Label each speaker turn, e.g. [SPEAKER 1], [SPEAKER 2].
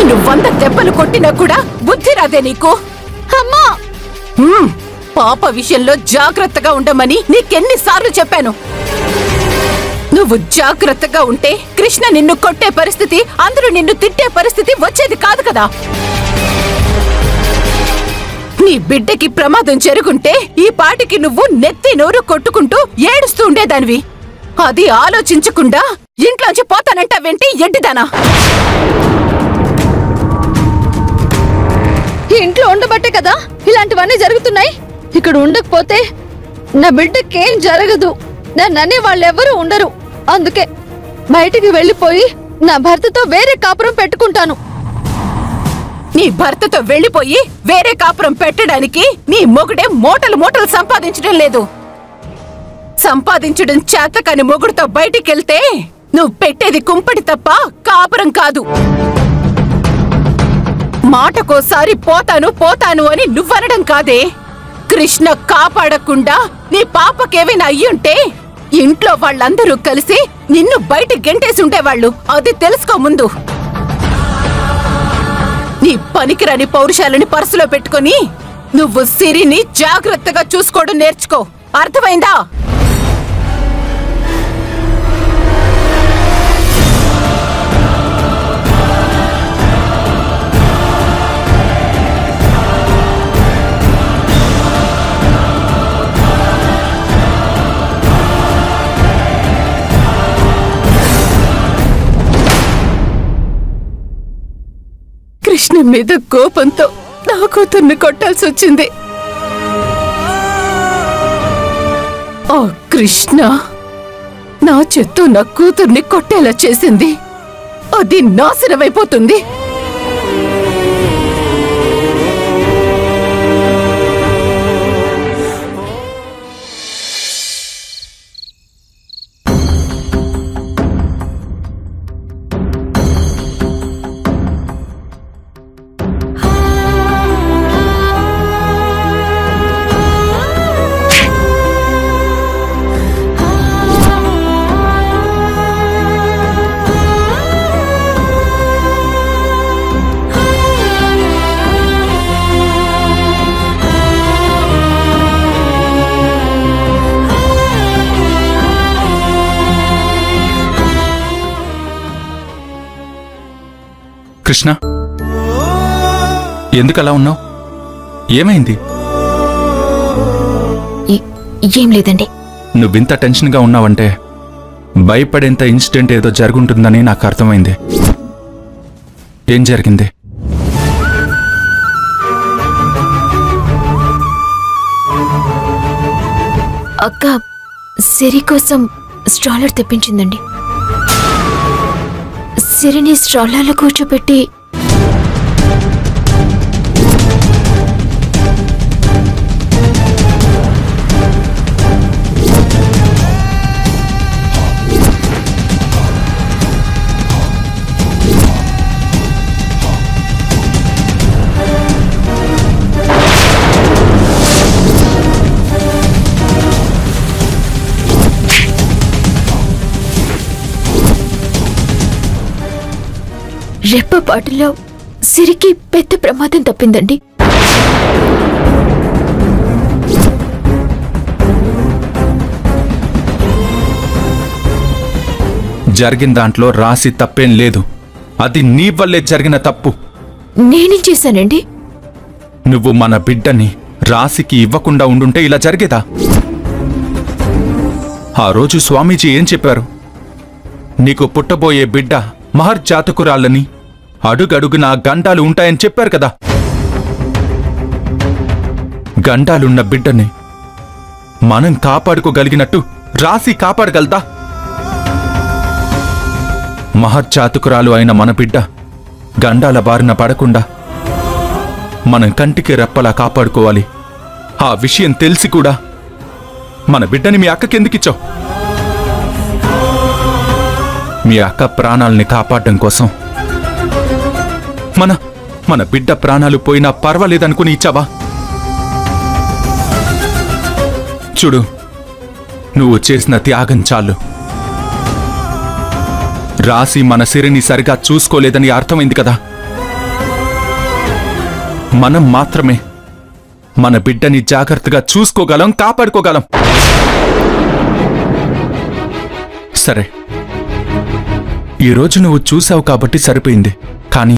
[SPEAKER 1] నిన్ను వంద దెబ్బలు కొట్టినా కూడా బుద్ధి రాదే నీకు
[SPEAKER 2] అమ్మా
[SPEAKER 1] హ్మ్, పాప విషయంలో జాగ్రత్తగా ఉండమని నీకెన్నిసార్లు చెప్పాను నువ్వు జాగ్రత్తగా ఉంటే కృష్ణ నిన్ను కొట్టే పరిస్థితి అందరూ నిన్ను తిట్టే పరిస్థితి వచ్చేది కాదు కదా నీ బిడ్డకి ప్రమాదం జరుగుంటే ఈ పాటికి నువ్వు నెత్తి నోరు కొట్టుకుంటూ ఏడుస్తూ ఉండేదానివి అది ఆలోచించకుండా ఇంట్లోంచి పోతానంటావేంటి ఎడ్డిదానా
[SPEAKER 2] ఈ ఇంట్లో ఉండబట్టే కదా ఇలాంటివన్నీ జరుగుతున్నాయి ఇక్కడ ఉండకపోతే నా బిడ్డకేం జరగదు నన్ను వాళ్ళెవరూ ఉండరు అందుకే బయటికి వెళ్ళిపోయి నా భర్తతో వేరే కాపురం పెట్టుకుంటాను
[SPEAKER 1] నీ భర్తతో వెళ్ళిపోయి వేరే కాపురం పెట్టడానికి నీ మొగుడే మూటలు మూటలు సంపాదించడం లేదు సంపాదించడం చేతకాని మొగుడుతో బయటికెళ్తే నువ్వు పెట్టేది కుంపటి తప్ప కాపురం కాదు మాటకోసారి పోతాను పోతాను అని నువ్వనడం కాదే కృష్ణ కాపాడకుండా నీ పాపకేమైనా అయ్యుంటే ఇంట్లో వాళ్ళందరూ కలిసి నిన్ను బయట గెంటేసి ఉండేవాళ్ళు అది తెలుసుకో ముందు నీ పనికిరాని పౌరుషాలని పర్సులో పెట్టుకొని నువ్వు సిరిని జాగ్రత్తగా చూసుకోవడం నేర్చుకో అర్థమైందా కృష్ణ మీద కోపంతో నా కూతుర్ని కొట్టాల్సి వచ్చింది ఆ కృష్ణ నా చెత్త నా కూతుర్ని కొట్టేలా చేసింది అది నాశనమైపోతుంది
[SPEAKER 3] కృష్ణ ఎందుకు అలా ఉన్నావు ఏమైంది
[SPEAKER 4] ఏ- ఏం లేదండి
[SPEAKER 3] నువ్వింత టెన్షన్గా ఉన్నావంటే భయపడేంత ఇన్సిడెంట్ ఏదో జరుగుంటుందని నాకు అర్థమైంది ఏం జరిగింది
[SPEAKER 4] అక్క సిరి కోసం స్ట్రాలర్ తెప్పించిందండి సిరిని స్ట్రాలర్లో కూర్చోబెట్టి రెప్పపాటులో సిరికి పెద్ద ప్రమాదం తప్పిందండి
[SPEAKER 3] జరిగిన దాంట్లో రాసి తప్పేం లేదు అది నీ వల్లే జరిగిన తప్పు
[SPEAKER 4] నేనేం చేశానండి
[SPEAKER 3] నువ్వు మన బిడ్డని రాశికి ఇవ్వకుండా ఉండుంటే ఇలా జరిగేదా ఆ రోజు స్వామీజీ ఏం చెప్పారు నీకు పుట్టబోయే బిడ్డ మహర్జాతకురాళ్ళని అడుగడుగునా గండాలు ఉంటాయని చెప్పారు కదా గండాలున్న బిడ్డని మనం కాపాడుకోగలిగినట్టు రాసి కాపాడగలదా మహర్జాతకురాలు అయిన మన బిడ్డ గండాల బారిన పడకుండా మనం కంటికి రెప్పలా కాపాడుకోవాలి ఆ విషయం తెలిసి కూడా మన బిడ్డని మీ అక్కకెందుకిచ్చావు మీ అక్క ప్రాణాలని కాపాడడం కోసం మన మన బిడ్డ ప్రాణాలు పోయినా పర్వాలేదనుకుని ఇచ్చావా చూడు నువ్వు చేసిన త్యాగం చాలు రాసి మన సిరిని సరిగా చూసుకోలేదని అర్థమైంది కదా మనం మాత్రమే మన బిడ్డని జాగ్రత్తగా చూసుకోగలం కాపాడుకోగలం సరే ఈరోజు నువ్వు చూసావు కాబట్టి సరిపోయింది